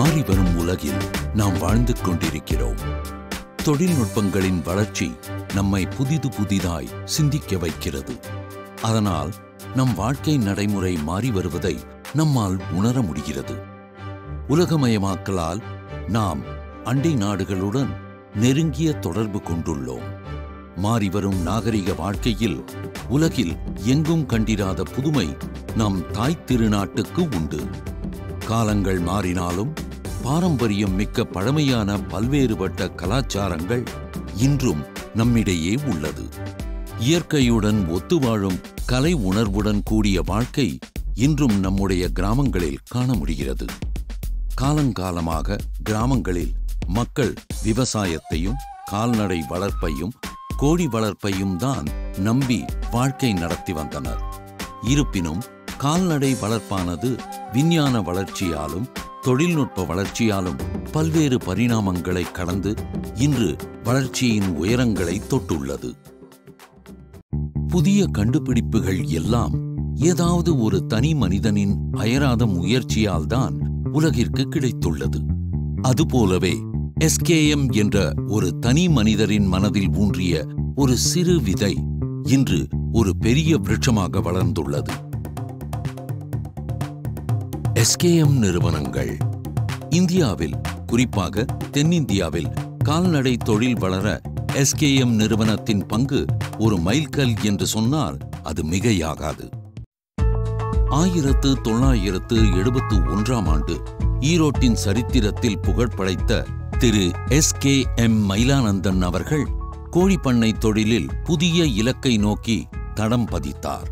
மாறிவரும் உலகில் நாம் வாழ்ந்து கொண்டிருக்கிறோம் தொழில்நுட்பங்களின் வளர்ச்சி நம்மை புதிது புதிதாய் சிந்திக்க வைக்கிறது அதனால் நம் வாழ்க்கை நடைமுறை மாறி வருவதை நம்மால் உணர முடிகிறது உலகமயமாக்கலால் நாம் அண்டை நாடுகளுடன் நெருங்கிய தொடர்பு கொண்டுள்ளோம் மாறிவரும் நாகரிக வாழ்க்கையில் உலகில் எங்கும் கண்டிராத புதுமை நம் தாய் திருநாட்டுக்கு உண்டு காலங்கள் மாறினாலும் பாரம்பரியம் மிக்க பழமையான பல்வேறுபட்ட கலாச்சாரங்கள் இன்றும் நம்மிடையே உள்ளது இயற்கையுடன் ஒத்து வாழும் கலை உணர்வுடன் கூடிய வாழ்க்கை இன்றும் நம்முடைய கிராமங்களில் காண முடிகிறது காலங்காலமாக கிராமங்களில் மக்கள் விவசாயத்தையும் கால்நடை வளர்ப்பையும் கோழி வளர்ப்பையும் தான் நம்பி வாழ்க்கை நடத்தி வந்தனர் இருப்பினும் கால்நடை வளர்ப்பானது விஞ்ஞான வளர்ச்சியாலும் தொழில்நுட்ப வளர்ச்சியாலும் பல்வேறு பரிணாமங்களை கடந்து இன்று வளர்ச்சியின் உயரங்களை தொட்டுள்ளது புதிய கண்டுபிடிப்புகள் எல்லாம் ஏதாவது ஒரு தனி மனிதனின் அயராத முயற்சியால் தான் உலகிற்கு கிடைத்துள்ளது அதுபோலவே எஸ்கேஎம் என்ற ஒரு தனி மனிதரின் மனதில் ஊன்றிய ஒரு சிறு விதை இன்று ஒரு பெரிய விருட்சமாக வளர்ந்துள்ளது எஸ்கேஎம் நிறுவனங்கள் இந்தியாவில் குறிப்பாக தென்னிந்தியாவில் கால்நடை தொழில் வளர எஸ்கேஎம் நிறுவனத்தின் பங்கு ஒரு மைல்கல் என்று சொன்னால் அது மிகையாகாது ஆயிரத்து தொள்ளாயிரத்து எழுபத்து ஒன்றாம் ஆண்டு ஈரோட்டின் சரித்திரத்தில் புகழ் படைத்த திரு எஸ் கே எம் மயிலானந்தன் அவர்கள் கோழிப்பண்ணை தொழிலில் புதிய இலக்கை நோக்கி தடம் பதித்தார்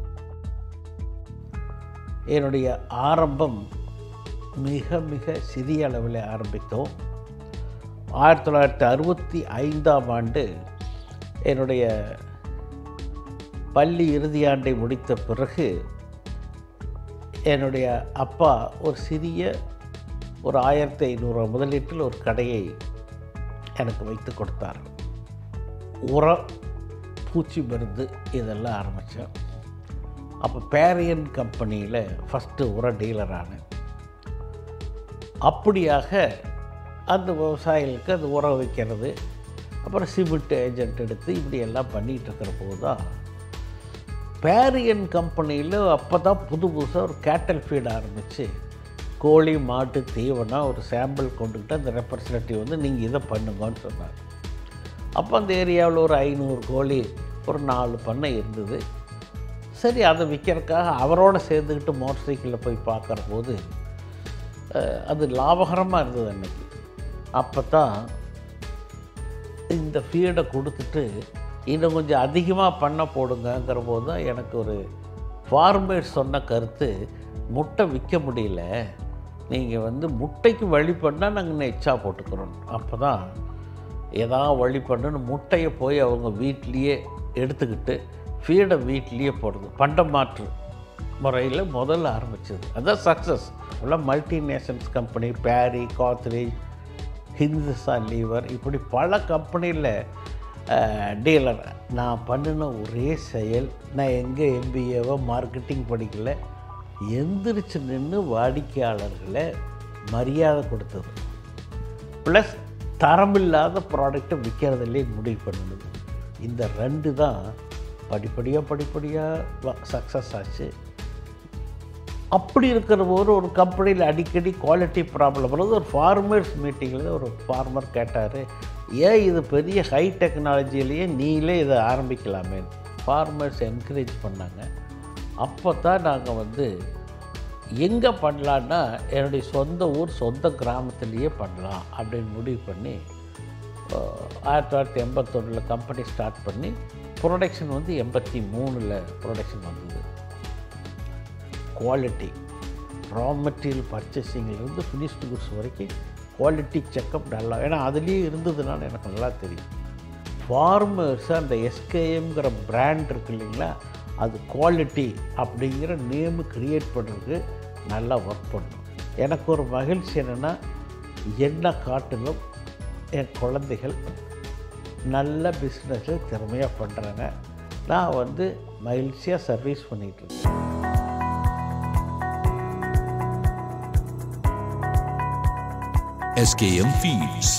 என்னுடைய ஆரம்பம் மிக மிக சிறிய அளவில் ஆரம்பித்தோம் ஆயிரத்தி தொள்ளாயிரத்தி அறுபத்தி ஐந்தாம் ஆண்டு என்னுடைய பள்ளி இறுதியாண்டை முடித்த பிறகு என்னுடைய அப்பா ஒரு சிறிய ஒரு ஆயிரத்தி ஐநூறு முதலீட்டில் ஒரு கடையை எனக்கு வைத்து கொடுத்தார் உரம் பூச்சி மருந்து இதெல்லாம் ஆரம்பித்தேன் அப்போ பேரியன் கம்பெனியில் ஃபஸ்ட்டு உர டீலர் ஆனேன் அப்படியாக அந்த விவசாயிகளுக்கு அது உரம் வைக்கிறது அப்புறம் சிமெண்ட் ஏஜென்ட் எடுத்து இப்படி எல்லாம் பண்ணிகிட்டு இருக்கிற போது தான் பேரியன் கம்பெனியில் அப்போ தான் புது புதுசாக ஒரு கேட்டல் ஃபீட் ஆரம்பித்து கோழி மாட்டு தீவனம் ஒரு சாம்பிள் கொண்டுக்கிட்டு அந்த ரெப்ரசன்டேட்டிவ் வந்து நீங்கள் இதை பண்ணுங்கன்னு சொன்னார் அப்போ அந்த ஏரியாவில் ஒரு ஐநூறு கோழி ஒரு நாலு பண்ணை இருந்தது சரி அதை விற்கிறதுக்காக அவரோட சேர்ந்துக்கிட்டு மோட்டர் சைக்கிளில் போய் பார்க்குற போது அஹ், அது லாபகரமாக இருந்தது அன்னைக்கு அப்போ தான் இந்த ஃபீடை கொடுத்துட்டு இன்னும் கொஞ்சம் அதிகமாக பண்ண போடுங்கங்கிற போது தான் எனக்கு ஒரு ஃபார்மேட் சொன்ன கருத்து முட்டை விற்க முடியல நீங்கள் வந்து முட்டைக்கு வழி பண்ணால் நாங்கள் இன்னும் எச்சா போட்டுக்கிறோம் அப்போ தான் ஏதாவது வழி பண்ணுன்னு முட்டையை போய் அவங்க வீட்லேயே எடுத்துக்கிட்டு ஃபீடை வீட்லேயே போடுறது பண்ட மாற்று முறையில் முதல்ல ஆரம்பிச்சது அதான் சக்ஸஸ் எல்லாம் மல்டிநேஷன்ஸ் கம்பெனி பேரி காத்ரேஜ் ஹிந்துஸ்தான் லீவர் இப்படி பல கம்பெனியில் டீலர் நான் பண்ணின ஒரே செயல் நான் எங்கே எம்பிஏவோ மார்க்கெட்டிங் படிக்கல எந்திரிச்சு நின்று வாடிக்கையாளர்களை மரியாதை கொடுத்தது ப்ளஸ் தரமில்லாத ப்ராடக்டை விற்கிறதுலே முடிவு பண்ணுது இந்த ரெண்டு தான் படிப்படியாக படிப்படியாக சக்ஸஸ் ஆச்சு அப்படி இருக்கிற போது ஒரு கம்பெனியில் அடிக்கடி குவாலிட்டி ப்ராப்ளம் வருது ஒரு ஃபார்மர்ஸ் மீட்டிங்கில் ஒரு ஃபார்மர் கேட்டார் ஏன் இது பெரிய ஹை டெக்னாலஜிலேயே நீங்களே இதை ஆரம்பிக்கலாமே ஃபார்மர்ஸ் என்கரேஜ் பண்ணாங்க அப்போ தான் நாங்கள் வந்து எங்கே பண்ணலான்னா என்னுடைய சொந்த ஊர் சொந்த கிராமத்துலேயே பண்ணலாம் அப்படின்னு முடிவு பண்ணி அஹ், ஆயிரத்தி தொள்ளாயிரத்தி எண்பத்தொன்னில் கம்பெனி ஸ்டார்ட் பண்ணி ப்ரொடக்ஷன் வந்து எண்பத்தி மூணில் ப்ரொடக்ஷன் வந்தது குவாலிட்டி ரா மெட்டீரியல் பர்ச்சேசிங்லேருந்து ஃபினிஷ்டு குட்ஸ் வரைக்கும் குவாலிட்டி செக்கப் நல்லா ஏன்னா அதுலேயே இருந்ததுனால எனக்கு நல்லா தெரியும் ஃபார்மர்ஸ் அந்த எஸ்கேஎம்ங்கிற பிராண்ட் இருக்கு இல்லைங்களா அது குவாலிட்டி அப்படிங்கிற நேமு க்ரியேட் பண்ணுறதுக்கு நல்லா ஒர்க் பண்ணும் எனக்கு ஒரு மகிழ்ச்சி என்னென்னா என்ன காட்டிலும் என் குழந்தைகள் நல்ல பிஸ்னஸில் திறமையாக பண்ணுறாங்க நான் வந்து மகிழ்ச்சியாக சர்வீஸ் பண்ணிகிட்ருக்கேன் எஸ்கேஎம் ஃபீட்ஸ்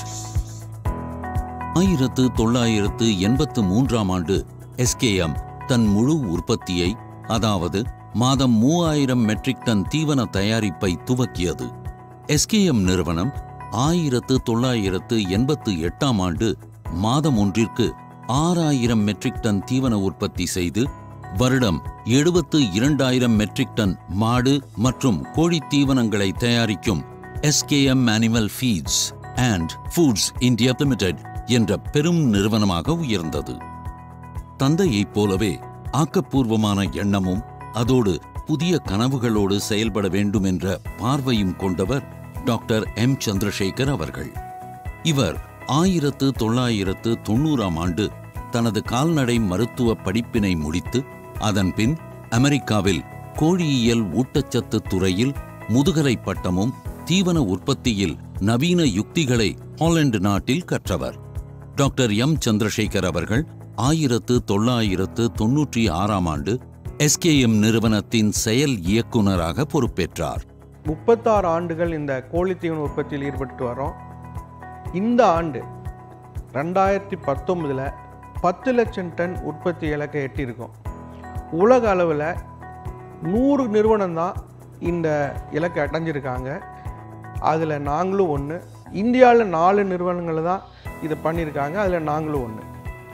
ஆயிரத்து தொள்ளாயிரத்து எண்பத்து மூன்றாம் ஆண்டு எஸ்கேஎம் தன் முழு உற்பத்தியை அதாவது மாதம் மூவாயிரம் மெட்ரிக் டன் தீவன தயாரிப்பை துவக்கியது எஸ்கேஎம் நிறுவனம் ஆயிரத்து தொள்ளாயிரத்து எண்பத்து எட்டாம் ஆண்டு மாதம் ஒன்றிற்கு ஆறாயிரம் மெட்ரிக் டன் தீவன உற்பத்தி செய்து வருடம் எழுபத்து இரண்டாயிரம் மெட்ரிக் டன் மாடு மற்றும் கோழி தீவனங்களை தயாரிக்கும் SKM animal feeds and foods India limited என்ற பெரும் நிறுவனமாக உயர்ந்தது தந்தையைப் போலவே ஆக்கப்பூர்வமான எண்ணமும் அதோடு புதிய கனவுகளோடு செயல்பட வேண்டும் என்ற பார்வையும் கொண்டவர் டாக்டர் எம் சந்திரசேகர் அவர்கள் இவர் ஆயிரத்து தொள்ளாயிரத்து தொண்ணூறாம் ஆண்டு தனது கால்நடை மருத்துவ படிப்பினை முடித்து அதன்பின் அமெரிக்காவில் கோழியியல் ஊட்டச்சத்து துறையில் முதுகலை பட்டமும் தீவன உற்பத்தியில் நவீன யுக்திகளை ஹாலந்து நாட்டில் கற்றவர் டாக்டர் எம் சந்திரசேகர் அவர்கள் ஆயிரத்து தொள்ளாயிரத்து தொன்னூற்றி ஆறாம் ஆண்டு எஸ்கேஎம் நிறுவனத்தின் செயல் இயக்குனராக பொறுப்பேற்றார் முப்பத்தாறு ஆண்டுகள் இந்த கோழி தீவன உற்பத்தியில் ஈடுபட்டு வரோம் இந்த ஆண்டு ரெண்டாயிரத்தி பத்தொன்பதில் பத்து லட்சம் டன் உற்பத்தி இலக்கை எட்டியிருக்கோம் உலக அளவில் நூறு நிறுவனம் தான் இந்த இலக்கை அடைஞ்சிருக்காங்க அதில் நாங்களும் ஒன்று இந்தியாவில் நாலு நிறுவனங்கள் தான் இதை பண்ணியிருக்காங்க அதில் நாங்களும் ஒன்று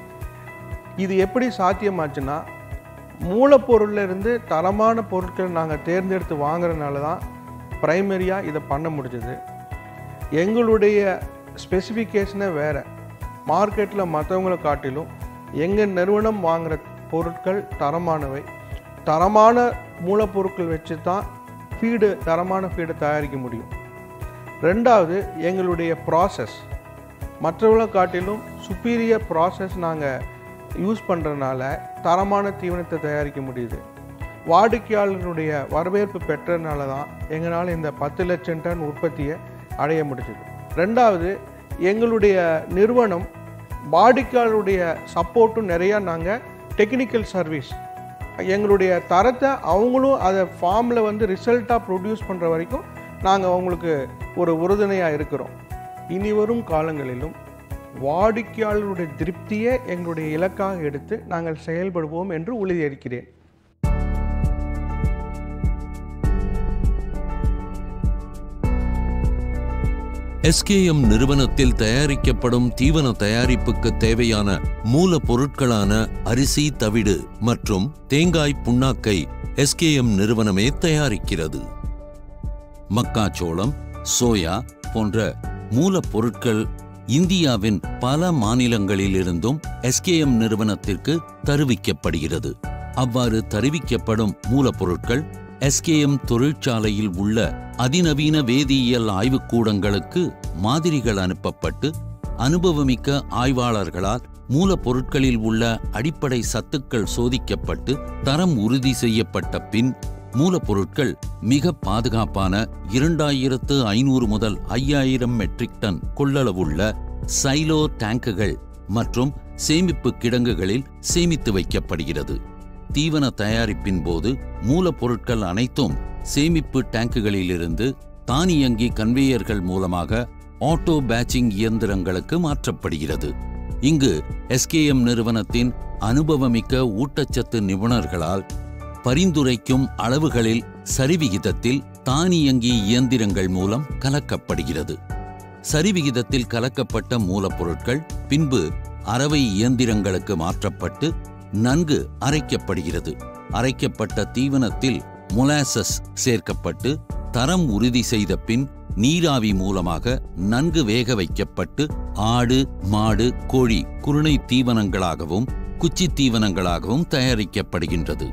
இது எப்படி சாத்தியமாச்சுன்னா மூலப்பொருள்ல இருந்து தரமான பொருட்கள் நாங்கள் தேர்ந்தெடுத்து வாங்குறதுனால தான் ப்ரைமரியாக இதை பண்ண முடிஞ்சது எங்களுடைய ஸ்பெசிஃபிகேஷனே வேறு மார்க்கெட்டில் மற்றவங்களை காட்டிலும் எங்கள் நிறுவனம் வாங்குகிற பொருட்கள் தரமானவை தரமான மூலப்பொருட்கள் வச்சு தான் ஃபீடு தரமான ஃபீடை தயாரிக்க முடியும் ரெண்டாவது எங்களுடைய ப்ராசஸ் மற்றவங்களை காட்டிலும் சுப்பீரியர் ப்ராசஸ் நாங்கள் யூஸ் பண்ணுறதுனால தரமான தீவனத்தை தயாரிக்க முடியுது வாடிக்கையாளர்களுடைய வரவேற்பு பெற்றதுனால தான் எங்களால் இந்த பத்து லட்சம் டன் உற்பத்தியை அடைய முடிஞ்சது ரெண்டாவது எங்களுடைய நிறுவனம் வாடிக்கையாளருடைய சப்போர்ட்டும் நிறையா நாங்கள் டெக்னிக்கல் சர்வீஸ் எங்களுடைய தரத்தை அவங்களும் அதை ஃபார்மில் வந்து ரிசல்ட்டாக ப்ரொடியூஸ் பண்ணுற வரைக்கும் நாங்கள் அவங்களுக்கு ஒரு உறுதுணையாக இருக்கிறோம் இனி வரும் காலங்களிலும் வாடிக்கையாளருடைய திருப்தியே எங்களுடைய இலக்காக எடுத்து நாங்கள் செயல்படுவோம் என்று உறுதியளிக்கிறேன் எஸ்கேஎம் நிறுவனத்தில் தயாரிக்கப்படும் தீவன தயாரிப்புக்கு தேவையான மூலப்பொருட்களான அரிசி தவிடு மற்றும் தேங்காய் புண்ணாக்கை எஸ்கேஎம் நிறுவனமே தயாரிக்கிறது மக்காச்சோளம் சோயா போன்ற மூலப்பொருட்கள் இந்தியாவின் பல மாநிலங்களிலிருந்தும் எஸ்கேஎம் நிறுவனத்திற்கு தருவிக்கப்படுகிறது அவ்வாறு தருவிக்கப்படும் மூலப்பொருட்கள் எஸ்கேஎம் தொழிற்சாலையில் உள்ள அதிநவீன வேதியியல் ஆய்வுக்கூடங்களுக்கு மாதிரிகள் அனுப்பப்பட்டு அனுபவமிக்க ஆய்வாளர்களால் மூலப்பொருட்களில் உள்ள அடிப்படை சத்துக்கள் சோதிக்கப்பட்டு தரம் உறுதி செய்யப்பட்ட பின் மூலப்பொருட்கள் மிக பாதுகாப்பான இரண்டாயிரத்து ஐநூறு முதல் ஐயாயிரம் மெட்ரிக் டன் கொள்ளளவுள்ள சைலோ டேங்குகள் மற்றும் சேமிப்பு கிடங்குகளில் சேமித்து வைக்கப்படுகிறது தீவன தயாரிப்பின் போது மூலப்பொருட்கள் அனைத்தும் சேமிப்பு டேங்குகளிலிருந்து தானியங்கி கன்வேயர்கள் மூலமாக ஆட்டோ பேட்சிங் இயந்திரங்களுக்கு மாற்றப்படுகிறது இங்கு எஸ்கேஎம் நிறுவனத்தின் அனுபவமிக்க ஊட்டச்சத்து நிபுணர்களால் பரிந்துரைக்கும் அளவுகளில் சரிவிகிதத்தில் தானியங்கி இயந்திரங்கள் மூலம் கலக்கப்படுகிறது சரிவிகிதத்தில் கலக்கப்பட்ட மூலப்பொருட்கள் பின்பு அரவை இயந்திரங்களுக்கு மாற்றப்பட்டு நன்கு அரைக்கப்படுகிறது அரைக்கப்பட்ட தீவனத்தில் மொலாசஸ் சேர்க்கப்பட்டு தரம் உறுதி செய்த பின் நீராவி மூலமாக நன்கு வேக வைக்கப்பட்டு ஆடு மாடு கோழி குருணை தீவனங்களாகவும் குச்சி தீவனங்களாகவும் தயாரிக்கப்படுகின்றது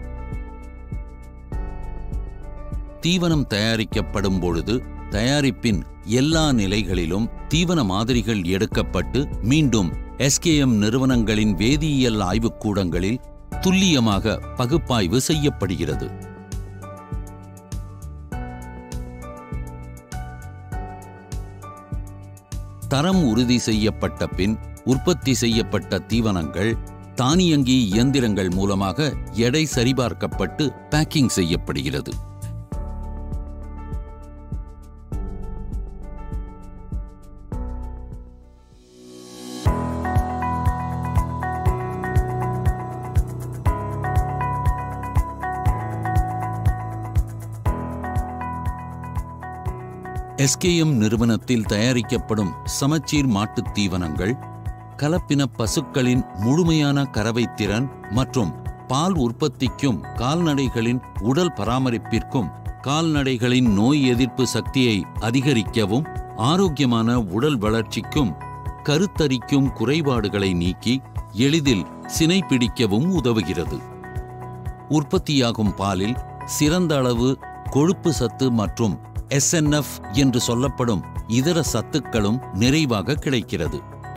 தீவனம் தயாரிக்கப்படும் பொழுது தயாரிப்பின் எல்லா நிலைகளிலும் தீவன மாதிரிகள் எடுக்கப்பட்டு மீண்டும் எஸ்கேஎம் நிறுவனங்களின் வேதியியல் ஆய்வுக்கூடங்களில் துல்லியமாக பகுப்பாய்வு செய்யப்படுகிறது தரம் உறுதி செய்யப்பட்ட பின் உற்பத்தி செய்யப்பட்ட தீவனங்கள் தானியங்கி இயந்திரங்கள் மூலமாக எடை சரிபார்க்கப்பட்டு பேக்கிங் செய்யப்படுகிறது எஸ்கேஎம் நிறுவனத்தில் தயாரிக்கப்படும் சமச்சீர் மாட்டுத் தீவனங்கள் கலப்பின பசுக்களின் முழுமையான கறவைத் திறன் மற்றும் பால் உற்பத்திக்கும் கால்நடைகளின் உடல் பராமரிப்பிற்கும் கால்நடைகளின் நோய் எதிர்ப்பு சக்தியை அதிகரிக்கவும் ஆரோக்கியமான உடல் வளர்ச்சிக்கும் கருத்தரிக்கும் குறைபாடுகளை நீக்கி எளிதில் சினை பிடிக்கவும் உதவுகிறது உற்பத்தியாகும் பாலில் சிறந்த அளவு கொழுப்பு சத்து மற்றும் எஸ்என்எஃப் என்று சொல்லப்படும் இதர சத்துக்களும் நிறைவாக கிடைக்கிறது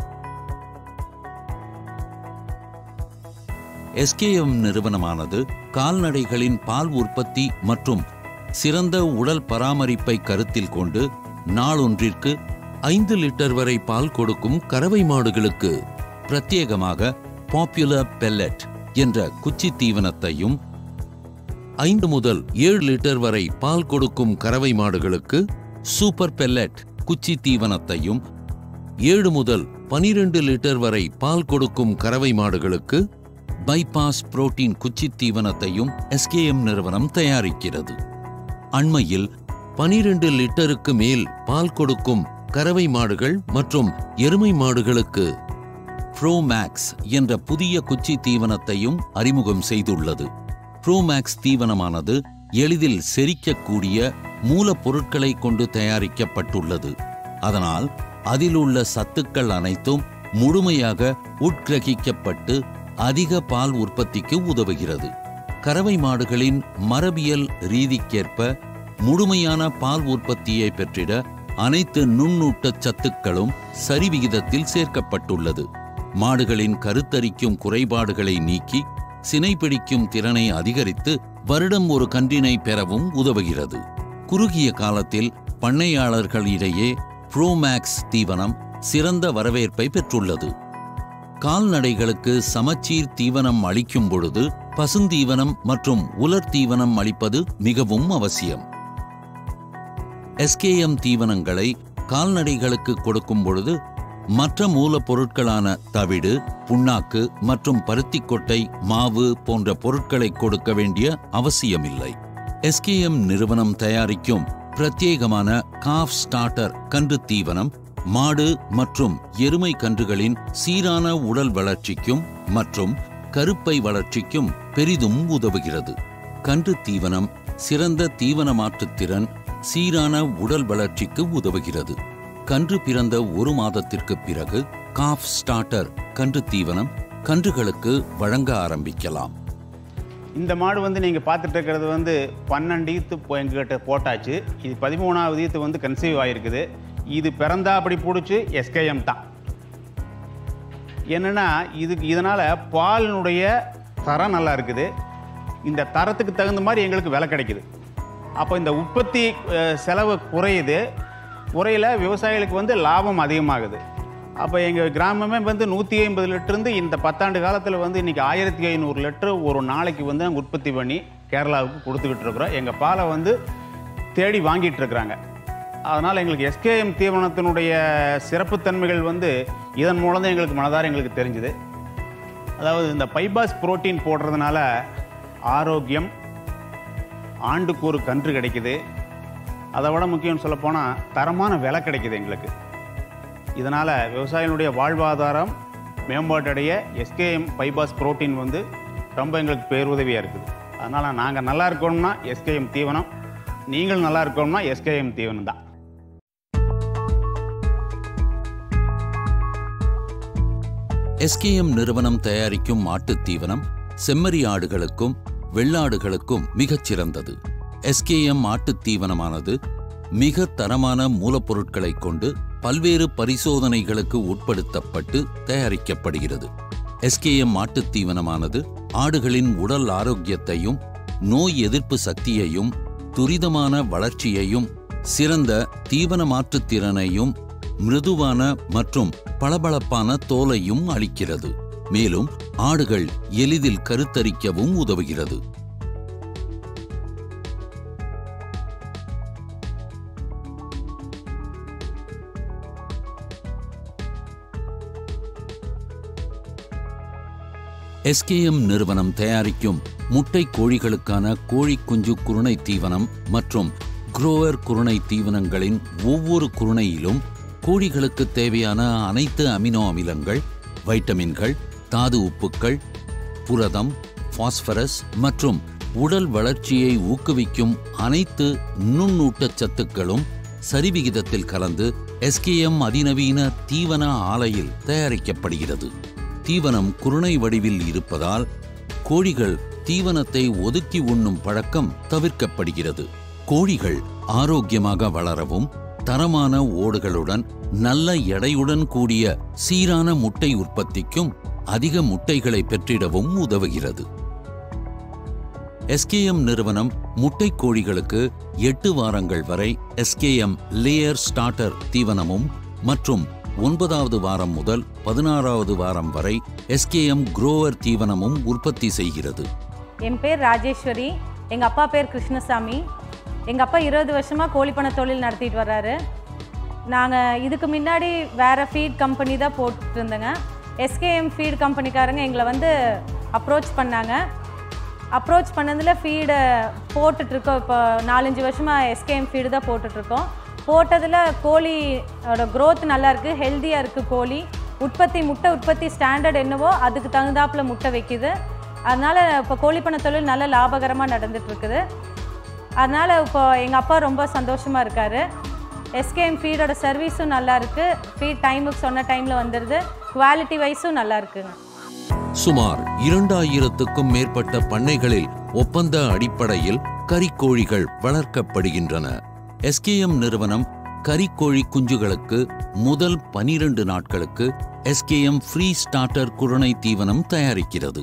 எஸ்கேஎம் நிறுவனமானது கால்நடைகளின் பால் உற்பத்தி மற்றும் சிறந்த உடல் பராமரிப்பை கருத்தில் கொண்டு நாளொன்றிற்கு ஐந்து லிட்டர் வரை பால் கொடுக்கும் கறவை மாடுகளுக்கு பிரத்யேகமாக பாப்புலர் பெல்லட் என்ற குச்சி தீவனத்தையும் ஐந்து முதல் ஏழு லிட்டர் வரை பால் கொடுக்கும் கறவை மாடுகளுக்கு சூப்பர் பெல்லட் குச்சி தீவனத்தையும் ஏழு முதல் பனிரெண்டு லிட்டர் வரை பால் கொடுக்கும் கறவை மாடுகளுக்கு பைபாஸ் புரோட்டீன் குச்சி தீவனத்தையும் எஸ்கேஎம் நிறுவனம் தயாரிக்கிறது அண்மையில் பனிரெண்டு லிட்டருக்கு மேல் பால் கொடுக்கும் கறவை மாடுகள் மற்றும் எருமை மாடுகளுக்கு ப்ரோமேக்ஸ் என்ற புதிய குச்சி தீவனத்தையும் அறிமுகம் செய்துள்ளது ப்ரோமேக்ஸ் தீவனமானது எளிதில் செரிக்கக்கூடிய மூலப்பொருட்களை கொண்டு தயாரிக்கப்பட்டுள்ளது அதனால் அதில் உள்ள சத்துக்கள் அனைத்தும் முழுமையாக உட்கிரகிக்கப்பட்டு அதிக பால் உற்பத்திக்கு உதவுகிறது கறவை மாடுகளின் மரபியல் ரீதிக்கேற்ப முழுமையான பால் உற்பத்தியை பெற்றிட அனைத்து நுண்ணூட்டச் சத்துக்களும் சரிவிகிதத்தில் சேர்க்கப்பட்டுள்ளது மாடுகளின் கருத்தரிக்கும் குறைபாடுகளை நீக்கி சினை பிடிக்கும் திறனை அதிகரித்து வருடம் ஒரு கன்றினை பெறவும் உதவுகிறது குறுகிய காலத்தில் பண்ணையாளர்களிடையே ப்ரோமேக்ஸ் தீவனம் சிறந்த வரவேற்பை பெற்றுள்ளது கால்நடைகளுக்கு சமச்சீர் தீவனம் அளிக்கும் பொழுது பசுந்தீவனம் மற்றும் உலர் தீவனம் அளிப்பது மிகவும் அவசியம் எஸ்கேஎம் தீவனங்களை கால்நடைகளுக்கு கொடுக்கும் பொழுது மற்ற மூலப்பொருட்களான தவிடு புண்ணாக்கு மற்றும் பருத்திக் கொட்டை மாவு போன்ற பொருட்களை கொடுக்க வேண்டிய அவசியமில்லை எஸ்கேஎம் நிறுவனம் தயாரிக்கும் பிரத்யேகமான காஃப் ஸ்டார்டர் கன்று தீவனம் மாடு மற்றும் எருமை கன்றுகளின் சீரான உடல் வளர்ச்சிக்கும் மற்றும் கருப்பை வளர்ச்சிக்கும் பெரிதும் உதவுகிறது கன்று தீவனம் சிறந்த தீவன மாற்றுத்திறன் சீரான உடல் வளர்ச்சிக்கு உதவுகிறது கன்று பிறந்த ஒரு மாதத்திற்கு பிறகு காஃப் ஸ்டார்டர் கன்று தீவனம் கன்றுகளுக்கு வழங்க ஆரம்பிக்கலாம் இந்த மாடு வந்து நீங்கள் பார்த்துட்டு இருக்கிறது வந்து பன்னெண்டு ஈத்து இப்போ எங்ககிட்ட போட்டாச்சு இது பதிமூணாவது ஈத்து வந்து கன்சீவ் ஆகிருக்குது இது பிறந்தா அப்படி பிடிச்சி எஸ்கேஎம் தான் என்னென்னா இதுக்கு இதனால் பாலினுடைய தரம் நல்லா இருக்குது இந்த தரத்துக்கு தகுந்த மாதிரி எங்களுக்கு விலை கிடைக்குது அப்போ இந்த உற்பத்தி அஹ், செலவு குறையுது குறையில விவசாயிகளுக்கு வந்து லாபம் அதிகமாகுது அப்போ எங்கள் கிராமமே வந்து நூற்றி ஐம்பது லிட்டருந்து இந்த பத்தாண்டு காலத்தில் வந்து இன்றைக்கி ஆயிரத்தி ஐநூறு லிட்டர் ஒரு நாளைக்கு வந்து நாங்கள் உற்பத்தி பண்ணி கேரளாவுக்கு கொடுத்துக்கிட்டு இருக்கிறோம் எங்கள் பாலை வந்து தேடி வாங்கிட்டு இருக்கிறாங்க அதனால் எங்களுக்கு எஸ்கேஎம் தீவனத்தினுடைய சிறப்புத்தன்மைகள் வந்து இதன் மூலம் தான் எங்களுக்கு மனதார எங்களுக்கு தெரிஞ்சுது அதாவது இந்த பைபாஸ் புரோட்டீன் போடுறதுனால ஆரோக்கியம் ஆண்டுக்கு ஒரு கன்று கிடைக்குது அதை விட முக்கியம் சொல்லப்போனால் தரமான விலை கிடைக்குது எங்களுக்கு இதனால் விவசாயிகளுடைய வாழ்வாதாரம் மேம்பாட்டடைய எஸ்கேஎம் பைபாஸ் புரோட்டீன் வந்து ரொம்ப எங்களுக்கு பேருதவியாக இருக்குது அதனால் நாங்கள் நல்லா இருக்கணும்னா எஸ்கேஎம் தீவனம் நீங்கள் நல்லா இருக்கணும்னா எஸ்கேஎம் தீவனம் தான் எஸ்கேஎம் நிறுவனம் தயாரிக்கும் மாட்டுத் தீவனம் செம்மறி ஆடுகளுக்கும் வெள்ளாடுகளுக்கும் மிகச் சிறந்தது எஸ்கேஎம் மாட்டுத் தீவனமானது மிக தரமான மூலப்பொருட்களைக் கொண்டு பல்வேறு பரிசோதனைகளுக்கு உட்படுத்தப்பட்டு தயாரிக்கப்படுகிறது எஸ்கேஎம் மாட்டுத் தீவனமானது ஆடுகளின் உடல் ஆரோக்கியத்தையும் நோய் எதிர்ப்பு சக்தியையும் துரிதமான வளர்ச்சியையும் சிறந்த தீவன மாற்றுத் திறனையும் மிருதுவான மற்றும் பளபளப்பான தோலையும் அளிக்கிறது மேலும் ஆடுகள் எளிதில் கருத்தரிக்கவும் உதவுகிறது எஸ்கேஎம் நிறுவனம் தயாரிக்கும் முட்டை கோழிகளுக்கான கோழி குஞ்சு குருணை தீவனம் மற்றும் குரோவர் குருணை தீவனங்களின் ஒவ்வொரு குருணையிலும் கோழிகளுக்கு தேவையான அனைத்து அமினோ அமிலங்கள் வைட்டமின்கள் தாது உப்புக்கள் புரதம் பாஸ்பரஸ் மற்றும் உடல் வளர்ச்சியை ஊக்குவிக்கும் அனைத்து நுண்ணூட்டச் சத்துக்களும் சரிவிகிதத்தில் கலந்து எஸ்கேஎம் அதிநவீன தீவன ஆலையில் தயாரிக்கப்படுகிறது தீவனம் குருணை வடிவில் இருப்பதால் கோழிகள் தீவனத்தை ஒதுக்கி உண்ணும் பழக்கம் தவிர்க்கப்படுகிறது கோழிகள் ஆரோக்கியமாக வளரவும் தரமான ஓடுகளுடன் நல்ல எடையுடன் கூடிய சீரான முட்டை உற்பத்திக்கும் அதிக முட்டைகளை பெற்றிடவும் உதவுகிறது எஸ்கேஎம் நிறுவனம் முட்டை கோழிகளுக்கு எட்டு வாரங்கள் வரை எஸ்கேஎம் லேயர் ஸ்டார்டர் தீவனமும் மற்றும் ஒன்பதாவது வாரம் முதல் பதினாறாவது வாரம் வரை எஸ்கேஎம் குரோவர் தீவனமும் உற்பத்தி செய்கிறது என் பேர் ராஜேஸ்வரி எங்கள் அப்பா பேர் கிருஷ்ணசாமி எங்கள் அப்பா இருபது வருஷமாக கோழிப்பண்ண தொழில் நடத்திட்டு வர்றாரு நாங்கள் இதுக்கு முன்னாடி வேறு ஃபீட் கம்பெனி தான் போட்டுட்டு இருந்தேங்க எஸ்கேஎம் ஃபீட் கம்பெனிக்காரங்க எங்களை வந்து அப்ரோச் பண்ணாங்க அப்ரோச் பண்ணதில் ஃபீடை போட்டுட்ருக்கோம் இப்போ நாலஞ்சு வருஷமாக எஸ்கேஎம் ஃபீடு தான் போட்டுட்ருக்கோம் போட்டதில் கோழியோட growth நல்லா இருக்குது ஹெல்த்தியாக இருக்குது கோழி உற்பத்தி முட்டை உற்பத்தி ஸ்டாண்டர்ட் என்னவோ அதுக்கு தகுந்தாப்புல முட்டை வைக்குது அதனால் இப்போ கோழிப்பண்ண தொழில் நல்ல லாபகரமாக நடந்துட்டு இருக்குது அதனால் இப்போ எங்கள் அப்பா ரொம்ப சந்தோஷமாக இருக்கார் எஸ்கேஎம் ஃபீடோட சர்வீஸும் நல்லா இருக்குது ஃபீட் டைமுக்கு சொன்ன டைமில் வந்துடுது குவாலிட்டி வைஸும் நல்லா இருக்குங்க சுமார் இரண்டாயிரத்துக்கும் மேற்பட்ட பண்ணைகளில் ஒப்பந்த அடிப்படையில் கறிக்கோழிகள் வளர்க்கப்படுகின்றன எஸ்கேஎம் நிறுவனம் கறிக்கோழி குஞ்சுகளுக்கு முதல் பனிரெண்டு நாட்களுக்கு எஸ்கேஎம் ஃப்ரீ ஸ்டார்டர் குருணை தீவனம் தயாரிக்கிறது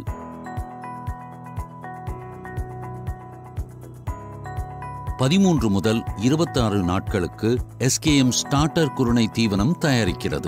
பதிமூன்று முதல் இருபத்தாறு நாட்களுக்கு எஸ்கேஎம் ஸ்டார்டர் குருணை தீவனம் தயாரிக்கிறது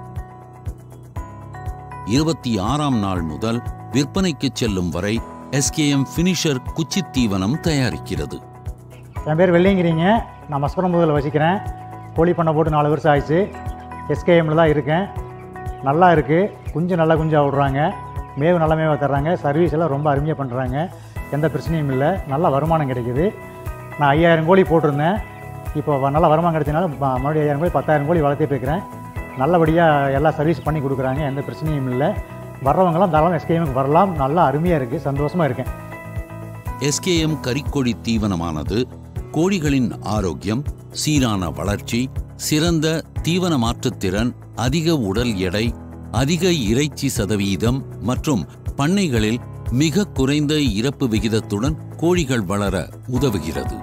இருபத்தி ஆறாம் நாள் முதல் விற்பனைக்கு செல்லும் வரை எஸ்கேஎம் ஃபினிஷர் குச்சித் தீவனம் தயாரிக்கிறது என் பேர் வெள்ளிங்கிறீங்க நான் மஸ்பரம்புதில் வசிக்கிறேன் கோழி பண்ணை போட்டு நாலு வருஷம் ஆயிடுச்சு எஸ்கேஎம்மில் தான் இருக்கேன் நல்லா இருக்குது குஞ்சு நல்லா குஞ்சாக விட்றாங்க மேவு நல்ல மேவாக தர்றாங்க சர்வீஸ் எல்லாம் ரொம்ப அருமையாக பண்ணுறாங்க எந்த பிரச்சனையும் இல்லை நல்ல வருமானம் கிடைக்குது நான் ஐயாயிரம் கோழி போட்டிருந்தேன் இப்போ வ- நல்ல வருமானம் கிடைச்சனால ம- மறுபடியும் ஐயாயிரம் கோழி பத்தாயிரம் கோழி வளர்த்திட்டு இருக்கிறேன் நல்லபடியாக எல்லாம் சர்வீஸ் பண்ணி கொடுக்குறாங்க எந்த பிரச்சனையும் இல்லை வர்றவங்கலாம் தாராளம் எஸ்கேஎம்க்கு வரலாம் நல்லா அருமையாக இருக்குது சந்தோஷமாக இருக்கேன் எஸ்கேஎம் கறிக்கோழி தீவனமானது கோழிகளின் ஆரோக்கியம் சீரான வளர்ச்சி சிறந்த தீவன மாற்றுத்திறன் அதிக உடல் எடை அதிக இறைச்சி சதவீதம் மற்றும் பண்ணைகளில் மிக குறைந்த இறப்பு விகிதத்துடன் கோழிகள் வளர உதவுகிறது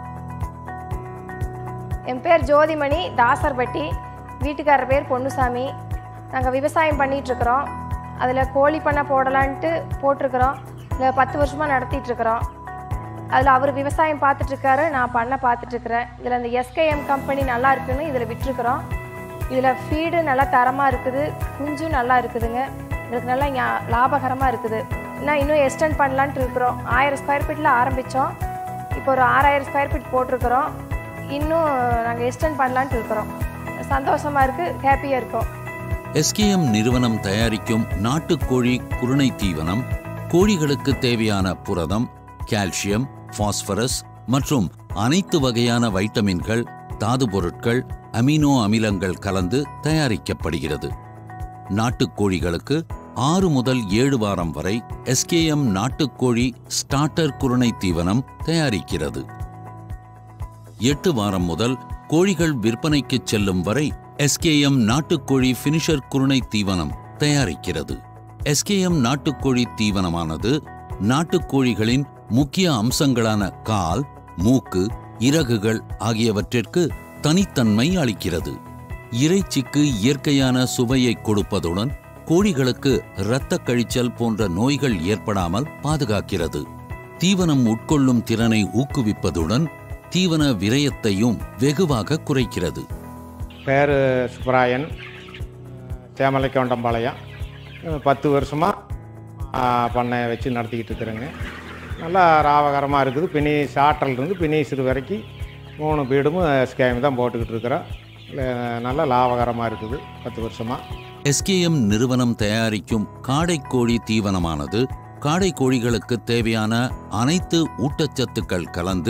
என் பேர் ஜோதிமணி தாசர்பட்டி வீட்டுக்காரர் பேர் பொன்னுசாமி நாங்கள் விவசாயம் பண்ணிகிட்ருக்குறோம் அதில் கோழி பண்ணை போடலான்ட்டு போட்டிருக்கிறோம் இல்லை பத்து வருஷமாக நடத்திட்டுருக்குறோம் அதில் அவர் விவசாயம் பார்த்துட்ருக்காரு நான் பண்ண பார்த்துட்ருக்குறேன் இதில் இந்த எஸ்கேஎம் கம்பெனி நல்லா இருக்குன்னு இதில் விட்டுருக்குறோம் இதில் ஃபீடு நல்லா தரமாக இருக்குது குஞ்சும் நல்லா இருக்குதுங்க இதுக்கு நல்லா ஞா- லாபகரமாக இருக்குது இன்னும் இன்னும் எக்ஸ்டெண்ட் பண்ணலான்ட்டு இருக்கிறோம் ஆயிரம் ஸ்கொயர் ஃபீட்டில் ஆரம்பித்தோம் இப்போ ஒரு ஆறாயிரம் ஸ்கொயர் ஃபீட் போட்டிருக்கிறோம் இன்னும் நாங்கள் எக்ஸ்டெண்ட் பண்ணலான்ட்டு இருக்கிறோம் சந்தோஷமாக இருக்குது ஹாப்பியாக இருக்கோம் எஸ்கேஎம் நிறுவனம் தயாரிக்கும் நாட்டுக்கோழி குருணை தீவனம் கோழிகளுக்கு தேவையான புரதம் கால்சியம் பாஸ்பரஸ் மற்றும் அனைத்து வகையான வைட்டமின்கள் தாது பொருட்கள் அமினோ அமிலங்கள் கலந்து தயாரிக்கப்படுகிறது நாட்டுக்கோழிகளுக்கு ஆறு முதல் ஏழு வாரம் வரை எஸ்கேஎம் நாட்டுக்கோழி ஸ்டார்டர் குருணை தீவனம் தயாரிக்கிறது எட்டு வாரம் முதல் கோழிகள் விற்பனைக்கு செல்லும் வரை எஸ்கேஎம் நாட்டுக்கோழி ஃபினிஷர் குருணை தீவனம் தயாரிக்கிறது எஸ்கேஎம் நாட்டுக்கோழி தீவனமானது நாட்டுக்கோழிகளின் முக்கிய அம்சங்களான கால் மூக்கு இறகுகள் ஆகியவற்றிற்கு தனித்தன்மை அளிக்கிறது இறைச்சிக்கு இயற்கையான சுவையை கொடுப்பதுடன் கோழிகளுக்கு இரத்த கழிச்சல் போன்ற நோய்கள் ஏற்படாமல் பாதுகாக்கிறது தீவனம் உட்கொள்ளும் திறனை ஊக்குவிப்பதுடன் தீவன விரயத்தையும் வெகுவாக குறைக்கிறது பேர் சுப்ராயன் தேமலைக்கவுண்டம்பாளையம் பத்து வருஷமாக பண்ணை வச்சு நடத்திக்கிட்டு இருக்கிறேங்க நல்லா லாபகரமாக இருக்குது பினி சாட்டல்லேருந்து பினிஸ்ரு வரைக்கும் மூணு பீடும் ஸ்கேம் தான் போட்டுக்கிட்டு இருக்கிறோம் இல்ல, நல்லா லாபகரமாக இருக்குது பத்து வருஷமாக எஸ்கேஎம் நிறுவனம் தயாரிக்கும் காடைக்கோழி தீவனமானது காடை கோழிகளுக்கு தேவையான அனைத்து ஊட்டச்சத்துக்கள் கலந்து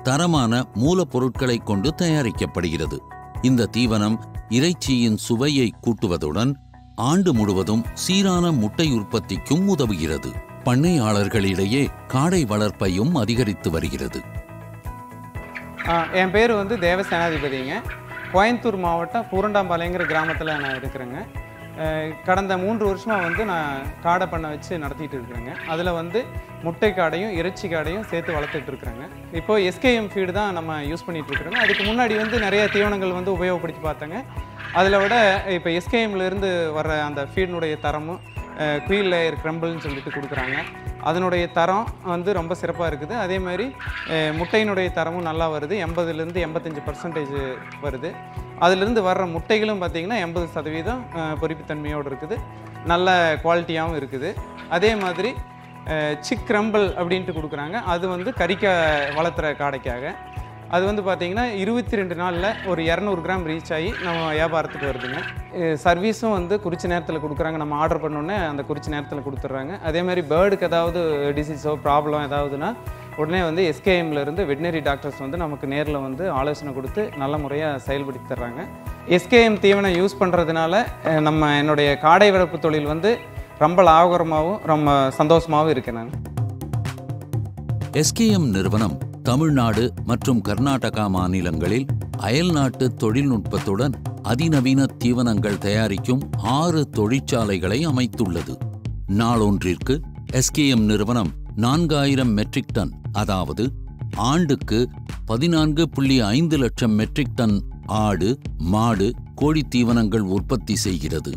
தரமான மூலப்பொருட்களை கொண்டு தயாரிக்கப்படுகிறது இந்த தீவனம் இறைச்சியின் சுவையை கூட்டுவதுடன் ஆண்டு முழுவதும் சீரான முட்டை உற்பத்திக்கும் உதவுகிறது பண்ணையாளர்களிடையே காடை வளர்ப்பையும் அதிகரித்து வருகிறது ஆ, என் பேர் வந்து தேவ சேனாதிபதிங்க கோயம்புத்தூர் மாவட்டம் பூரண்டாம்பாளையங்கிற கிராமத்தில் நான் இருக்கிறேங்க அஹ், கடந்த மூன்று வருஷமாக வந்து நான் காடை பண்ணை வச்சு நடத்திட்டு இருக்கிறேங்க அதில் வந்து முட்டை காடையும் இறைச்சி காடையும் சேர்த்து வளர்த்துட்டு இருக்கிறேங்க இப்போ எஸ்கேஎம் ஃபீடு தான் நம்ம யூஸ் பண்ணிட்டு இருக்கிறோங்க அதுக்கு முன்னாடி வந்து நிறைய தீவனங்கள் வந்து உபயோகப்படுத்தி பார்த்தேங்க அதில் விட இப்போ எஸ்கேஎம்ல இருந்து வர்ற அந்த ஃபீடினுடைய தரமும் குயில் லேயர் கிரம்பிள்னு சொல்லிட்டு கொடுக்குறாங்க அதனுடைய தரம் வந்து ரொம்ப சிறப்பாக இருக்குது அதே மாதிரி அஹ், முட்டையினுடைய தரமும் நல்லா வருது எண்பதுலேருந்து எண்பத்தஞ்சு பர்சன்டேஜ் வருது அதிலிருந்து வர்ற முட்டைகளும் பார்த்திங்கன்னா எண்பது சதவீதம் அஹ், பொரிப்புத்தன்மையோடு இருக்குது நல்ல குவாலிட்டியாகவும் இருக்குது அதே மாதிரி சிக் கிரம்பிள் அப்படின்ட்டு கொடுக்குறாங்க அது வந்து கறிக்க வளர்த்துற காடைக்காக அது வந்து பார்த்தீங்கன்னா இருபத்தி ரெண்டு நாளில் ஒரு இரநூறு கிராம் ரீச் ஆகி நம்ம வியாபாரத்துக்கு வருதுங்க சர்வீஸும் வந்து குறித்த நேரத்தில் கொடுக்குறாங்க நம்ம ஆர்டர் பண்ணோன்னே அந்த குறித்த நேரத்தில் கொடுத்துட்றாங்க அதே மாதிரி பேர்டுக்கு ஏதாவது டிசீஸோ ப்ராப்ளம் ஏதாவதுன்னா உடனே வந்து SKM ல இருந்து வெட்டினரி டாக்டர்ஸ் வந்து நமக்கு நேரில் வந்து ஆலோசனை கொடுத்து நல்ல முறையாக செயல்படுத்தி தர்றாங்க எஸ்கேஎம் தீவனம் யூஸ் பண்ணுறதுனால நம்ம என்னுடைய காடை வளர்ப்பு தொழில் வந்து ரொம்ப லாபகரமாகவும் ரொம்ப சந்தோஷமாகவும் இருக்கேன் நான் எஸ்கேஎம் நிறுவனம் தமிழ்நாடு மற்றும் கர்நாடகா மாநிலங்களில் அயல்நாட்டு தொழில்நுட்பத்துடன் அதிநவீன தீவனங்கள் தயாரிக்கும் ஆறு தொழிற்சாலைகளை அமைத்துள்ளது நாளொன்றிற்கு எஸ்கேஎம் நிறுவனம் நான்காயிரம் மெட்ரிக் டன் அதாவது ஆண்டுக்கு பதினான்கு புள்ளி ஐந்து லட்சம் மெட்ரிக் டன் ஆடு மாடு கோழி தீவனங்கள் உற்பத்தி செய்கிறது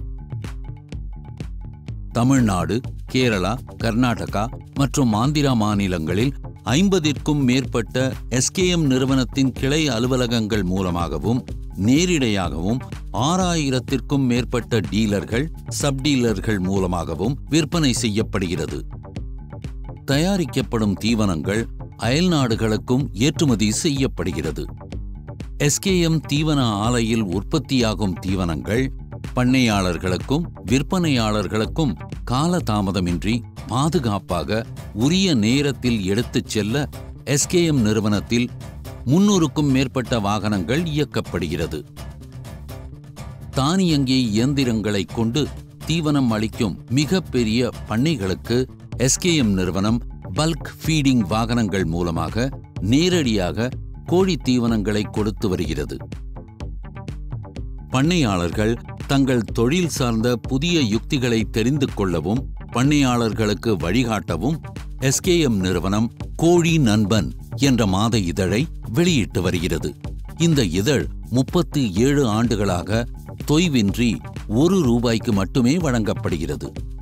தமிழ்நாடு கேரளா கர்நாடகா மற்றும் ஆந்திரா மாநிலங்களில் ஐம்பதிற்கும் மேற்பட்ட எஸ்கேஎம் நிறுவனத்தின் கிளை அலுவலகங்கள் மூலமாகவும் நேரிடையாகவும் ஆறாயிரத்திற்கும் மேற்பட்ட டீலர்கள் சப் டீலர்கள் மூலமாகவும் விற்பனை செய்யப்படுகிறது தயாரிக்கப்படும் தீவனங்கள் அயல்நாடுகளுக்கும் ஏற்றுமதி செய்யப்படுகிறது எஸ்கேஎம் தீவன ஆலையில் உற்பத்தியாகும் தீவனங்கள் பண்ணையாளர்களுக்கும் விற்பனையாளர்களுக்கும் காலதாமதமின்றி பாதுகாப்பாக உரிய நேரத்தில் எடுத்துச் செல்ல எஸ்கேஎம் நிறுவனத்தில் முன்னூறுக்கும் மேற்பட்ட வாகனங்கள் இயக்கப்படுகிறது தானியங்கி இயந்திரங்களைக் கொண்டு தீவனம் அளிக்கும் மிகப்பெரிய பண்ணைகளுக்கு எஸ்கேஎம் நிறுவனம் பல்க் ஃபீடிங் வாகனங்கள் மூலமாக நேரடியாக கோழி தீவனங்களை கொடுத்து வருகிறது பண்ணையாளர்கள் தங்கள் தொழில் சார்ந்த புதிய யுக்திகளை தெரிந்து கொள்ளவும் பண்ணையாளர்களுக்கு வழிகாட்டவும் எஸ்கேஎம் நிறுவனம் கோழி நண்பன் என்ற மாத இதழை வெளியிட்டு வருகிறது இந்த இதழ் முப்பத்து ஏழு ஆண்டுகளாக தொய்வின்றி ஒரு ரூபாய்க்கு மட்டுமே வழங்கப்படுகிறது